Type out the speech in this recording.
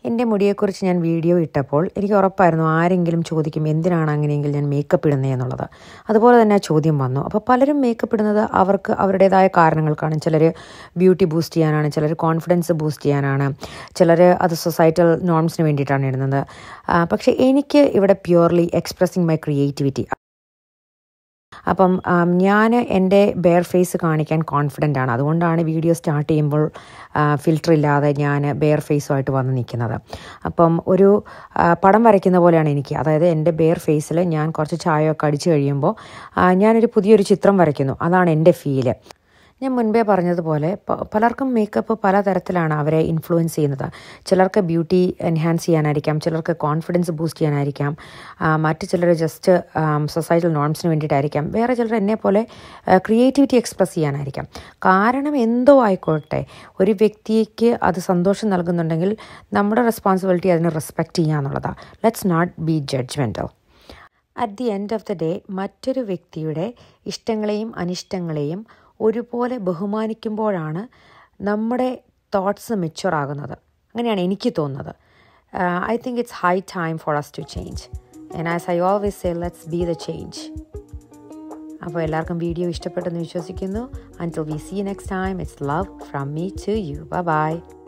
എൻ്റെ മുടിയെക്കുറിച്ച് ഞാൻ വീഡിയോ ഇട്ടപ്പോൾ എനിക്ക് ഉറപ്പായിരുന്നു ആരെങ്കിലും ചോദിക്കും എന്തിനാണ് അങ്ങനെയെങ്കിൽ ഞാൻ മേക്കപ്പ് ഇടുന്നത് എന്നുള്ളത് അതുപോലെ തന്നെ ആ ചോദ്യം വന്നു അപ്പോൾ പലരും മേക്കപ്പ് ഇടുന്നത് അവർക്ക് അവരുടേതായ കാരണങ്ങൾ കാണും ചിലർ ബ്യൂട്ടി ബൂസ്റ്റ് ചെയ്യാനാണ് ചിലർ കോൺഫിഡൻസ് ബൂസ്റ്റ് ചെയ്യാനാണ് ചിലർ അത് സൊസൈറ്റൽ നോംസിന് വേണ്ടിയിട്ടാണ് ഇടുന്നത് ആ, പക്ഷേ എനിക്ക് ഇവിടെ പ്യുവർലി എക്സ്പ്രസിങ് മൈ ക്രിയേറ്റിവിറ്റി അപ്പം ഞാൻ എൻ്റെ ബെയർ ഫേസ് കാണിക്കാൻ കോൺഫിഡൻ്റ് ആണ് അതുകൊണ്ടാണ് വീഡിയോ സ്റ്റാർട്ട് ചെയ്യുമ്പോൾ ഫിൽറ്റർ ഇല്ലാതെ ഞാൻ ബെയർ ഫേസുമായിട്ട് വന്ന് നിൽക്കുന്നത് അപ്പം ഒരു ആ, പടം വരയ്ക്കുന്ന പോലെയാണ് എനിക്ക് അതായത് എൻ്റെ ബെയർ ഫേസിൽ ഞാൻ കുറച്ച് ചായയൊക്കെ അടിച്ചു കഴിയുമ്പോൾ ആ, ഞാനൊരു പുതിയൊരു ചിത്രം വരയ്ക്കുന്നു അതാണ് എൻ്റെ ഫീല് ഞാൻ മുൻപേ പറഞ്ഞതുപോലെ പ- പലർക്കും മേക്കപ്പ് പല തരത്തിലാണ് അവരെ ഇൻഫ്ലുവൻസ് ചെയ്യുന്നത് ചിലർക്ക് ബ്യൂട്ടി എൻഹാൻസ് ചെയ്യാനായിരിക്കാം ചിലർക്ക് കോൺഫിഡൻസ് ബൂസ്റ്റ് ചെയ്യാനായിരിക്കാം ആ, മറ്റു ചിലർ ജസ്റ്റ് സൊസൈറ്റൽ നോംസിന് വേണ്ടിയിട്ടായിരിക്കാം വേറെ ചിലർ എന്നെ പോലെ ക്രിയേറ്റിവിറ്റി എക്സ്പ്രസ് ചെയ്യാനായിരിക്കാം കാരണം എന്തോ ആയിക്കോട്ടെ ഒരു വ്യക്തിക്ക് അത് സന്തോഷം നൽകുന്നുണ്ടെങ്കിൽ നമ്മുടെ റെസ്പോൺസിബിലിറ്റി അതിനെ റെസ്പെക്റ്റ് ചെയ്യുക എന്നുള്ളതാണ് let's not be judgemental at the end of the day മറ്റൊരു വ്യക്തിയുടെ ഇഷ്ടങ്ങളെയും അനിഷ്ടങ്ങളെയും ഒരുപോലെ ബഹുമാനിക്കുമ്പോഴാണ് നമ്മുടെ തോട്ട്സ് മെച്ചുവർ ആകുന്നത് അങ്ങനെയാണ് എനിക്ക് തോന്നുന്നത് I think it's high time for us to change and as I always say let's be the change അപ്പോൾ എല്ലാവർക്കും വീഡിയോ ഇഷ്ടപ്പെട്ടെന്ന് വിശ്വസിക്കുന്നു until we see next time it's love from me to you bye by